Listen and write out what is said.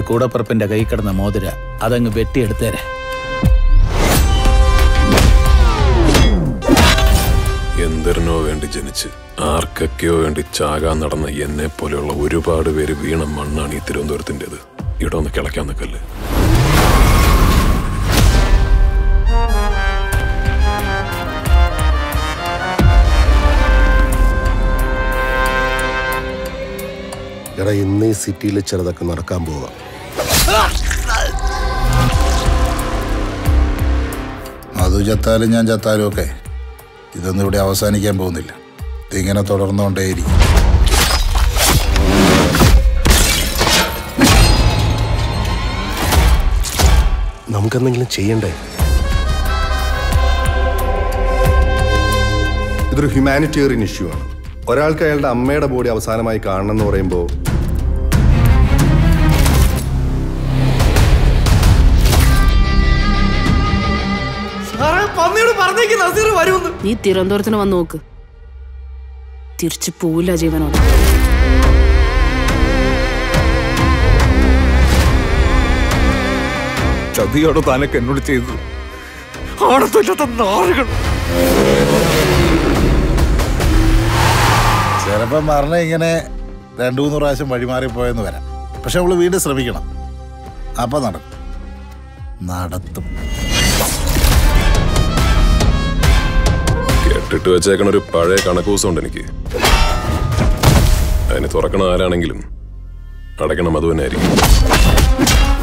കൂടപ്പുറപ്പിന്റെ കൈ കിടന്ന മോതിര അതങ്ങ് വെട്ടിയെടുത്തേരെ എന്തിനോ വേണ്ടി ജനിച്ച് ആർക്കൊക്കെയോ വേണ്ടി ചാകാൻ നടന്ന എന്നെ പോലെയുള്ള ഒരുപാട് പേര് വീണ മണ്ണാണ് ഈ തിരുവനന്തപുരത്തിൻ്റെത് ഇവിടെ ഒന്ന് കിളയ്ക്കാൻ നിൽക്കല്ലേ എടാ ഇന്ന് ഈ സിറ്റിയിൽ ചിലതൊക്കെ നടക്കാൻ പോവാ മധു ചത്താലും ഞാൻ ചത്താലും ഒക്കെ ഇതൊന്നും ഇവിടെ അവസാനിക്കാൻ പോകുന്നില്ല ഇതിങ്ങനെ തുടർന്നുകൊണ്ടേയിരിക്കും നമുക്കെന്തെങ്കിലും ചെയ്യണ്ടേ ഇതൊരു ഹ്യൂമാനിറ്റേറിയൻ ഇഷ്യൂ ആണ് ഒരാൾക്ക് അയാളുടെ അമ്മയുടെ ബോഡി അവസാനമായി കാണണം എന്ന് പറയുമ്പോൾ നീ തിരുവനന്തപുരത്തിന് വന്ന് നോക്ക് തിരിച്ചു പോവില്ല ജീവനോട് ചതിയോട് താനൊക്കെ എന്നോട് ചെയ്തത് ആണത്തില്ലാത്ത നാറുകൾ ചിലപ്പം മരണ ഇങ്ങനെ രണ്ടു മൂന്ന് പ്രാവശ്യം വഴിമാറിപ്പോയെന്ന് വരാം പക്ഷെ അവള് വീണ്ടും ശ്രമിക്കണം അപ്പൊ നടക്കും നടത്തും കേട്ടിട്ട് വെച്ചേക്കണ ഒരു പഴയ കണക്കൂസമുണ്ട് എനിക്ക് അതിന് തുറക്കണ ആരാണെങ്കിലും അടയ്ക്കണം അത് തന്നെ ആയിരിക്കും